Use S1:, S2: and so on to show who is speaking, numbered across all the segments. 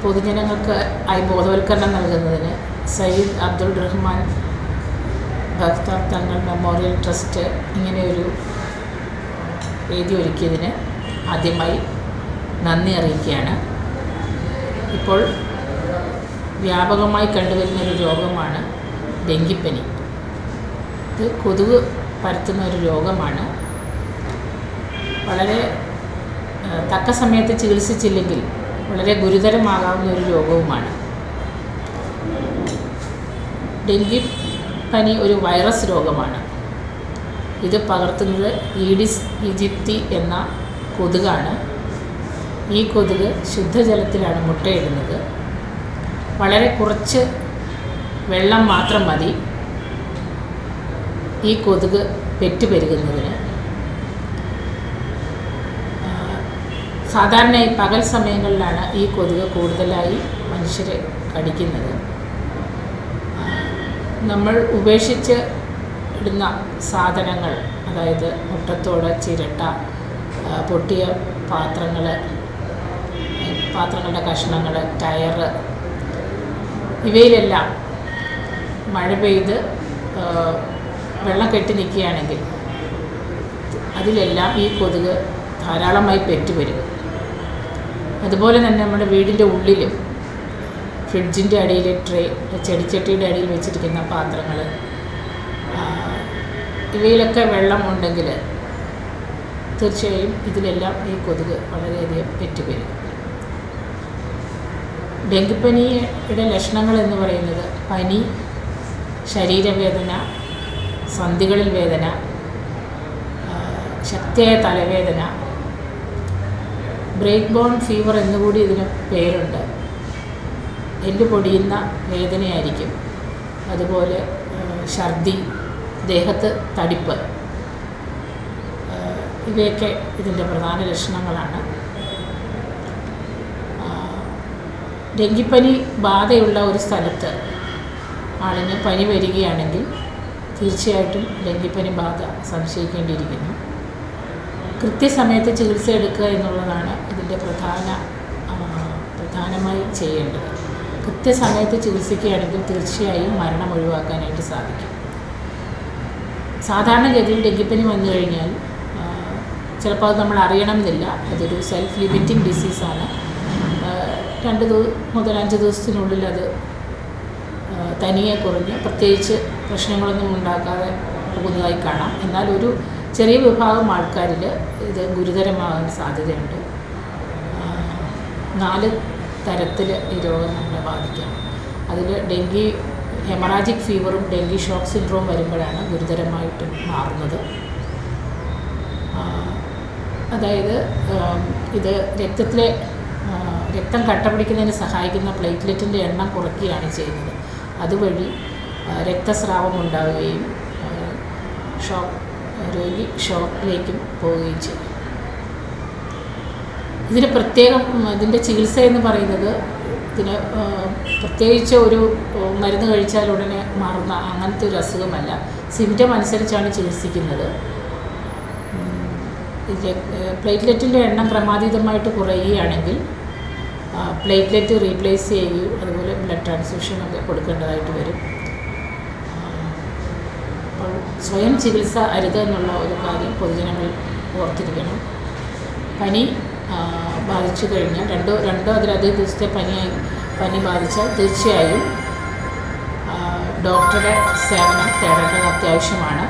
S1: പൊതുജനങ്ങൾക്ക് ആയി ബോധവൽക്കരണം നൽകുന്നതിന് സയ്യിദ് അബ്ദുൾ റഹ്മാൻ ഭക്തർ തങ്ങൾ മെമ്മോറിയൽ ട്രസ്റ്റ് ഇങ്ങനെയൊരു വേദി ഒരുക്കിയതിന് ആദ്യമായി നന്ദി അറിയിക്കുകയാണ് ഇപ്പോൾ വ്യാപകമായി കണ്ടുവരുന്ന ഒരു രോഗമാണ് ഡെങ്കിപ്പനി ഇത് കൊതുക് പരത്തുന്ന ഒരു രോഗമാണ് വളരെ ആ, തക്ക സമയത്ത് ചികിത്സിച്ചില്ലെങ്കിൽ വളരെ ഗുരുതരമാകാവുന്ന ഒരു രോഗവുമാണ് ഡെങ്കി പനി ഒരു വൈറസ് രോഗമാണ് ഇത് പകർത്തുന്നത് ഈഡിസ് ഈജിപ്തി എന്ന കൊതുകാണ് ഈ കൊതുക് ശുദ്ധജലത്തിലാണ് മുട്ടയിടുന്നത് വളരെ കുറച്ച് വെള്ളം മാത്രം മതി ഈ കൊതുക് പെറ്റുപെരുകുന്നതിന് ആ, സാധാരണയായി പകൽ സമയങ്ങളിലാണ് ഈ കൊതുക് കൂടുതലായി മനുഷ്യരെ കടിക്കുന്നത് ആ, നമ്മൾ ഉപേക്ഷിച്ച് ഇടുന്ന സാധനങ്ങൾ അതായത് മുട്ടത്തോട് ചിരട്ട ആ, പൊട്ടിയ പാത്രങ്ങൾ പാത്രങ്ങളുടെ കഷ്ണങ്ങൾ ടയറ് ഇവയിലെല്ലാം മഴ പെയ്ത് ആ, വെള്ളം കെട്ടി നിൽക്കുകയാണെങ്കിൽ അതിലെല്ലാം ഈ കൊതുക് ധാരാളമായി പെറ്റുവരും അതുപോലെ തന്നെ നമ്മുടെ വീടിൻ്റെ ഉള്ളിലും ഫ്രിഡ്ജിൻ്റെ അടിയിൽ ട്രേ ചെടിച്ചട്ടിയുടെ അടിയിൽ വെച്ചിരിക്കുന്ന പാത്രങ്ങൾ ഇവയിലൊക്കെ വെള്ളം ഉണ്ടെങ്കിൽ തീർച്ചയായും ഇതിലെല്ലാം ഈ കൊതുക് വളരെയധികം പെറ്റുവരും ഡെങ്കിപ്പനിയുടെ ലക്ഷണങ്ങൾ എന്ന് പറയുന്നത് പനി ശരീരവേദന സന്ധികളിൽ വേദന ആ, ശക്തിയായ തലവേദന ബ്രേക്ക് ബോൺ ഫീവർ എന്നുകൂടി ഇതിന് പേരുണ്ട് എല്ല് പൊടിയുന്ന വേദനയായിരിക്കും അതുപോലെ ആ, ഛർദി ദേഹത്ത് തടിപ്പ് ആ, ഇവയൊക്കെ ഇതിൻ്റെ പ്രധാന ലക്ഷണങ്ങളാണ് ആ, ഡെങ്കിപ്പനി ബാധയുള്ള ഒരു സ്ഥലത്ത് ആളിന് പനി വരികയാണെങ്കിൽ തീർച്ചയായിട്ടും ഡെങ്കിപ്പനി ബാധ സംശയിക്കേണ്ടിയിരിക്കുന്നു കൃത്യസമയത്ത് ചികിത്സ എടുക്കുക എന്നുള്ളതാണ് ഇതിൻ്റെ പ്രധാന ആ, പ്രധാനമായി ചെയ്യേണ്ടത് കൃത്യസമയത്ത് ചികിത്സിക്കുകയാണെങ്കിൽ തീർച്ചയായും മരണം ഒഴിവാക്കാനായിട്ട് സാധിക്കും സാധാരണഗതിയിൽ ഡെങ്കിപ്പനി വന്നു കഴിഞ്ഞാൽ ആ, ചിലപ്പോൾ അത് നമ്മൾ അറിയണമെന്നില്ല അതൊരു സെൽഫ് ലിമിറ്റിംഗ് ഡിസീസാണ് രണ്ട് ദിവ മുതൽ അഞ്ച് ദിവസത്തിനുള്ളിൽ അത് ആ, തനിയെ കുറഞ്ഞ് പ്രത്യേകിച്ച് പ്രശ്നങ്ങളൊന്നും ഉണ്ടാക്കാതെ പോകുന്നതായി കാണാം എന്നാൽ ഒരു ചെറിയ വിഭാഗം ആൾക്കാരിൽ ഇത് ഗുരുതരമാകാൻ സാധ്യതയുണ്ട് ആ, നാല് തരത്തിൽ ഈ രോഗം നമ്മളെ ബാധിക്കാം അതിൽ ഡെങ്കി ഹെമറാജിക് ഫീവറും ഡെങ്കി ഷോക്ക് സിൻഡ്രോം വരുമ്പോഴാണ് ഗുരുതരമായിട്ട് മാറുന്നത് ആ, അതായത് ആ, ഇത് രക്തത്തിലെ ആ, രക്തം കട്ട പിടിക്കുന്നതിന് സഹായിക്കുന്ന പ്ലേറ്റ്ലെറ്റിൻ്റെ എണ്ണം കുറയ്ക്കുകയാണ് ചെയ്യുന്നത് അതുവഴി ആ, രക്തസ്രാവം ഉണ്ടാവുകയും ആ, ഷോക്ക് രോഗി ഷോക്കിലേക്കും പോവുകയും ചെയ്യും ഇതിന് പ്രത്യേകം ഉം, ഇതിൻ്റെ ചികിത്സ എന്ന് പറയുന്നത് ഇതിന് ആ, പ്രത്യേകിച്ച് ഒരു ആ, മരുന്ന് കഴിച്ചാൽ ഉടനെ മാറുന്ന അങ്ങനത്തെ ഒരു അസുഖമല്ല സിംറ്റം അനുസരിച്ചാണ് ചികിത്സിക്കുന്നത് ഉം, ഇതിലെ പ്ലേറ്റ്ലെറ്റിൻ്റെ എണ്ണം ക്രമാതീതമായിട്ട് കുറയുകയാണെങ്കിൽ ആ, പ്ലേറ്റ്ലെറ്റ് റീപ്ലേസ് ചെയ്യുകയും അതുപോലെ ബ്ലഡ് ട്രാൻസ്ഫ്യൂഷൻ ഒക്കെ കൊടുക്കേണ്ടതായിട്ട് വരും ആ, അപ്പോൾ സ്വയം ചികിത്സ അരുത് എന്നുള്ള ഒരു കാര്യം പൊതുജനങ്ങൾ ഓർത്തിരിക്കണം പനി ആ, ബാധിച്ചു കഴിഞ്ഞാൽ രണ്ടോ രണ്ടോ അതിലധികം ദിവസത്തെ പനിയായി പനി ബാധിച്ചാൽ തീർച്ചയായും ആ, ഡോക്ടറുടെ സേവനം തേടേണ്ടത് അത്യാവശ്യമാണ്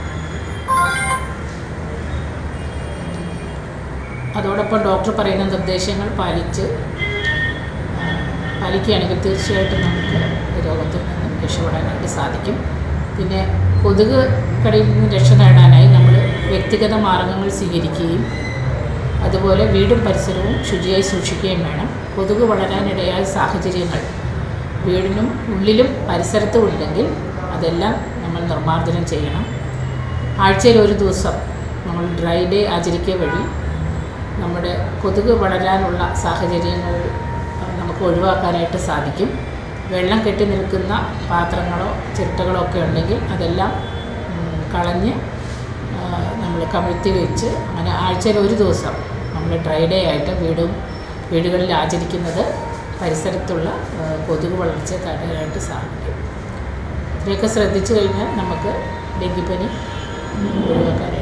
S1: അതോടൊപ്പം ഡോക്ടർ പറയുന്ന നിർദ്ദേശങ്ങൾ പാലിച്ച് ആ, പാലിക്കുകയാണെങ്കിൽ തീർച്ചയായിട്ടും നമുക്ക് ഈ രോഗത്തിൽ നിന്നും രക്ഷപ്പെടാനായിട്ട് സാധിക്കും പിന്നെ കൊതുക് കടിയിൽ നിന്ന് രക്ഷ നേടാനായി നമ്മൾ വ്യക്തിഗത മാർഗങ്ങൾ സ്വീകരിക്കുകയും അതുപോലെ വീടും പരിസരവും ശുചിയായി സൂക്ഷിക്കുകയും വേണം കൊതുക് വളരാനിടയായ സാഹചര്യങ്ങൾ വീടിനും ഉള്ളിലും പരിസരത്തും ഉണ്ടെങ്കിൽ അതെല്ലാം നമ്മൾ നിർമ്മാർജ്ജനം ചെയ്യണം ആഴ്ചയിൽ ഒരു ദിവസം നമ്മൾ ഡ്രൈ ഡേ ആചരിക്കുക വഴി നമ്മുടെ കൊതുക് വളരാനുള്ള സാഹചര്യങ്ങൾ ആ, നമുക്ക് ഒഴിവാക്കാനായിട്ട് സാധിക്കും വെള്ളം കെട്ടി നിൽക്കുന്ന പാത്രങ്ങളോ ചിരട്ടകളോ ഒക്കെ ഉണ്ടെങ്കിൽ അതെല്ലാം ഉം, കളഞ്ഞ് നമ്മൾ കമിഴ്ത്തി വെച്ച് അങ്ങനെ ആഴ്ചയിൽ ഒരു ദിവസം നമ്മൾ ഡ്രൈ ഡേ ആയിട്ട് വീടും വീടുകളിൽ ആചരിക്കുന്നത് പരിസരത്തുള്ള ആ, കൊതുക് വളർച്ചയെ തടയാനായിട്ട് സാധിക്കും ഇത്രയൊക്കെ ശ്രദ്ധിച്ചു കഴിഞ്ഞാൽ നമുക്ക് ഡെങ്കിപ്പനി ഒഴിവാക്കാനായിട്ട്